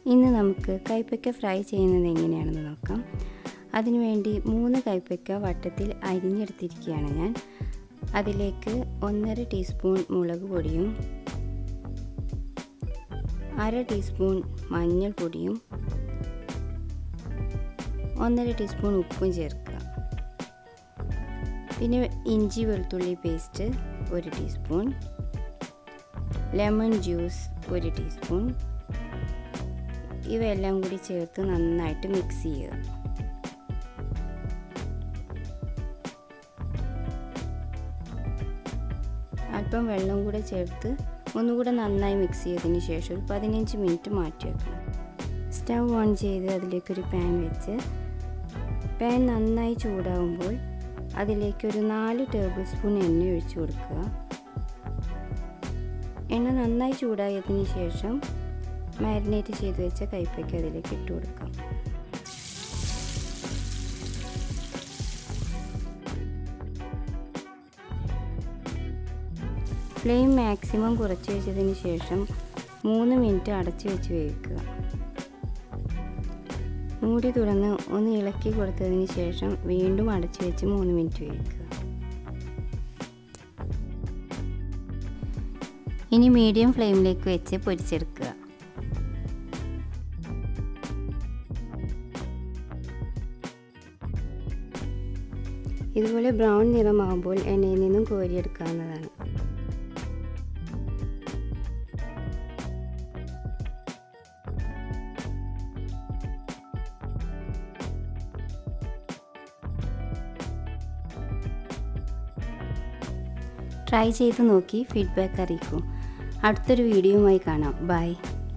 ഇന്ന് നമുക്ക് കൈപ്പയ്ക്ക ഫ്രൈ ചെയ്യുന്നത് എങ്ങനെയാണെന്ന് നോക്കാം അതിനുവേണ്ടി മൂന്ന് കൈപ്പയ്ക്ക വട്ടത്തിൽ അരിഞ്ഞെടുത്തിരിക്കുകയാണ് ഞാൻ അതിലേക്ക് ഒന്നര ടീസ്പൂൺ മുളക് പൊടിയും അര ടീസ്പൂൺ മഞ്ഞൾപ്പൊടിയും ഒന്നര ടീസ്പൂൺ ഉപ്പും ചേർക്കുക പിന്നെ ഇഞ്ചി വെളുത്തുള്ളി പേസ്റ്റ് ഒരു ടീസ്പൂൺ ലെമൺ ജ്യൂസ് ഒരു ടീസ്പൂൺ ഇവയെല്ലാം കൂടി ചേർത്ത് നന്നായിട്ട് മിക്സ് ചെയ്യുക അല്പം വെള്ളം കൂടെ ചേർത്ത് ഒന്നുകൂടെ നന്നായി മിക്സ് ചെയ്തതിന് ശേഷം ഒരു പതിനഞ്ച് മിനിറ്റ് മാറ്റി വെക്കണം സ്റ്റൗ ഓൺ ചെയ്ത് അതിലേക്കൊരു പാൻ വെച്ച് പാൻ നന്നായി ചൂടാവുമ്പോൾ അതിലേക്ക് ഒരു നാല് ടേബിൾ സ്പൂൺ എണ്ണ ഒഴിച്ചു കൊടുക്കുക എണ്ണ നന്നായി ചൂടായതിന് ശേഷം മാരിനേറ്റ് ചെയ്ത് വെച്ച കൈപ്പയ്ക്ക് അതിലേക്ക് ഇട്ട് കൊടുക്കാം ഫ്ലെയിം മാക്സിമം കുറച്ച് വെച്ചതിന് ശേഷം മൂന്ന് മിനിറ്റ് അടച്ചു വെച്ച് വേവിക്കുക മൂടി തുറന്ന് ഒന്ന് ഇളക്കി കൊടുത്തതിന് ശേഷം വീണ്ടും അടച്ചു വെച്ച് മൂന്ന് മിനിറ്റ് വേവിക്കുക ഇനി മീഡിയം ഫ്ലെയിമിലേക്ക് വെച്ച് പൊരിച്ചെടുക്കുക ഇതുപോലെ ബ്രൗൺ നിറമാകുമ്പോൾ എണ്ണയിൽ നിന്നും കോരിയെടുക്കാവുന്നതാണ് ട്രൈ ചെയ്ത് നോക്കി ഫീഡ്ബാക്ക് അറിയിക്കൂ അടുത്തൊരു വീഡിയോയുമായി കാണാം ബൈ